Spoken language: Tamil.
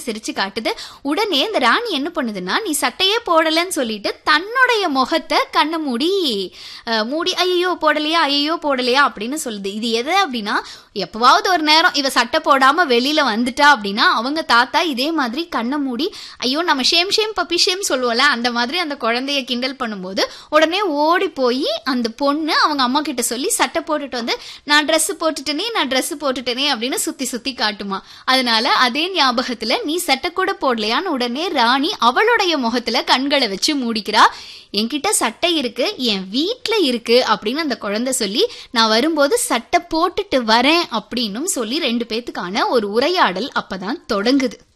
சிரிச்சு காட்டுது உடனே இந்த ராணி என்ன பண்ணுதுன்னா நீ சட்டையே போடலன்னு சொல்லிட்டு தன்னுடைய முகத்தை கண்ணை மூடி அஹ், மூடி ஐயோ போடலையா ஐயோ போடலையா அப்படின்னு சொல்லுது இது எது அப்படின்னா எப்பவாவது ஒரு நேரம் இவ சட்டை போடாம வெளியில வந்துட்டா அப்படின்னா அவங்க தாத்தா இதே மாதிரி கண்ணை மூடி ஐயோ நம்ம ஷேம் ஷேம் பப்பி ஷேம் சொல்லுவோம்ல அந்த மாதிரி அந்த குழந்தைய கிண்டல் பண்ணும்போது உடனே ஓடி போய் அந்த பொண்ணு அவங்க அம்மா கிட்ட சொல்லி சட்டை போட்டுட்டு வந்து நான் Dress போட்டுட்டேனே நான் Dress போட்டுட்டேனே அப்படின்னு சுத்தி சுத்தி காட்டுமா அதனால அதே ஞாபகத்துல நீ சட்டை கூட போடலையான்னு உடனே ராணி அவளுடைய முகத்துல கண்களை வச்சு மூடிக்கிறா என்கிட்ட சட்டை இருக்கு என் வீட்ல இருக்கு அப்படின்னு அந்த குழந்தை சொல்லி நான் வரும்போது சட்டை போட்டுட்டு வரேன் அப்படின்னும் சொல்லி ரெண்டு பேத்துக்கான ஒரு உரையாடல் அப்பதான் தொடங்குது